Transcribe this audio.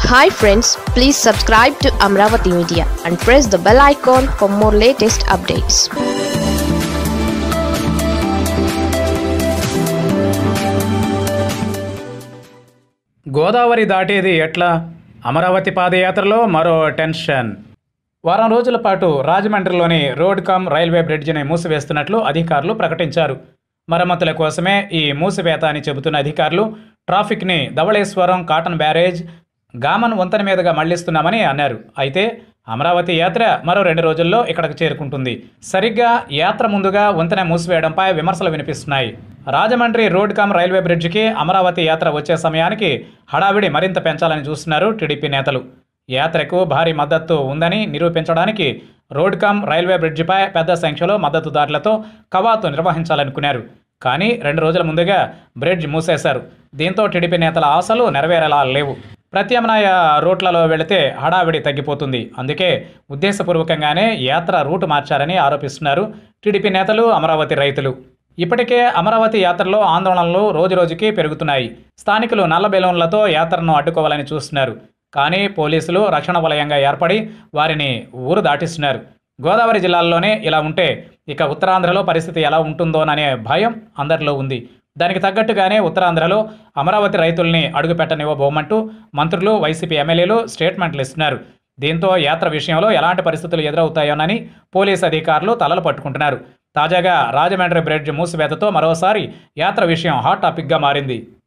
hi friends please subscribe to Amaravati media and press the bell icon for more latest updates Godavari దాటేది ఎట్లా అమరావతి పాదయాత్రలో మరో tension వారం రోజుల పాటు రాజమండ్రిలోని రోడ్ కమ్ రైల్వే బ్రిడ్జిని మూసివేస్తున్నట్లు అధికారులు ప్రకటించారు మరమ్మతుల కోసమే ఈ మూసివేత అని చెబుతున్న అధికారులు ట్రాఫిక్ని ధవళేశ్వరం కాటన్ బ్యారేజ్ గామన్ వంతెన మీదుగా మళ్లిస్తున్నామని అన్నారు అయితే అమరావతి యాత్ర మరో రెండు రోజుల్లో ఇక్కడికి చేరుకుంటుంది సరిగ్గా యాత్ర ముందుగా వంతెన మూసివేయడంపై విమర్శలు వినిపిస్తున్నాయి రాజమండ్రి రోడ్ కమ్ రైల్వే బ్రిడ్జికి అమరావతి యాత్ర వచ్చే సమయానికి హడావిడి మరింత పెంచాలని చూస్తున్నారు టీడీపీ నేతలు యాత్రకు భారీ మద్దతు ఉందని నిరూపించడానికి రోడ్ కమ్ రైల్వే బ్రిడ్జిపై పెద్ద సంఖ్యలో మద్దతుదారులతో కవాతు నిర్వహించాలనుకున్నారు కానీ రెండు రోజుల ముందుగా బ్రిడ్జ్ మూసేశారు దీంతో టీడీపీ నేతల ఆశలు నెరవేరేలా లేవు ప్రత్యామ్నాయ రూట్లలో వెళితే హడావిడి తగ్గిపోతుంది అందుకే ఉద్దేశపూర్వకంగానే యాత్ర రూటు మార్చారని ఆరోపిస్తున్నారు టీడీపీ నేతలు అమరావతి రైతులు ఇప్పటికే అమరావతి యాత్రలో ఆందోళనలు రోజురోజుకి పెరుగుతున్నాయి స్థానికులు నల్ల బెలూన్లతో యాత్రను అడ్డుకోవాలని చూస్తున్నారు కానీ పోలీసులు రక్షణ వలయంగా ఏర్పడి వారిని ఊరు దాటిస్తున్నారు గోదావరి జిల్లాల్లోనే ఇలా ఉంటే ఇక ఉత్తరాంధ్రలో పరిస్థితి ఎలా ఉంటుందోననే భయం అందరిలో ఉంది దానికి తగ్గట్టుగానే ఉత్తరాంధ్రలో అమరావతి రైతుల్ని అడుగుపెట్టనివ్వబోమంటూ మంత్రులు వైసీపీ ఎమ్మెల్యేలు స్టేట్మెంట్లు ఇస్తున్నారు దీంతో యాత్ర విషయంలో ఎలాంటి పరిస్థితులు ఎదురవుతాయోనని పోలీసు అధికారులు తలలు పట్టుకుంటున్నారు తాజాగా రాజమండ్రి బ్రిడ్జ్ మూసివేతతో మరోసారి యాత్ర విషయం హాట్ టాపిక్గా మారింది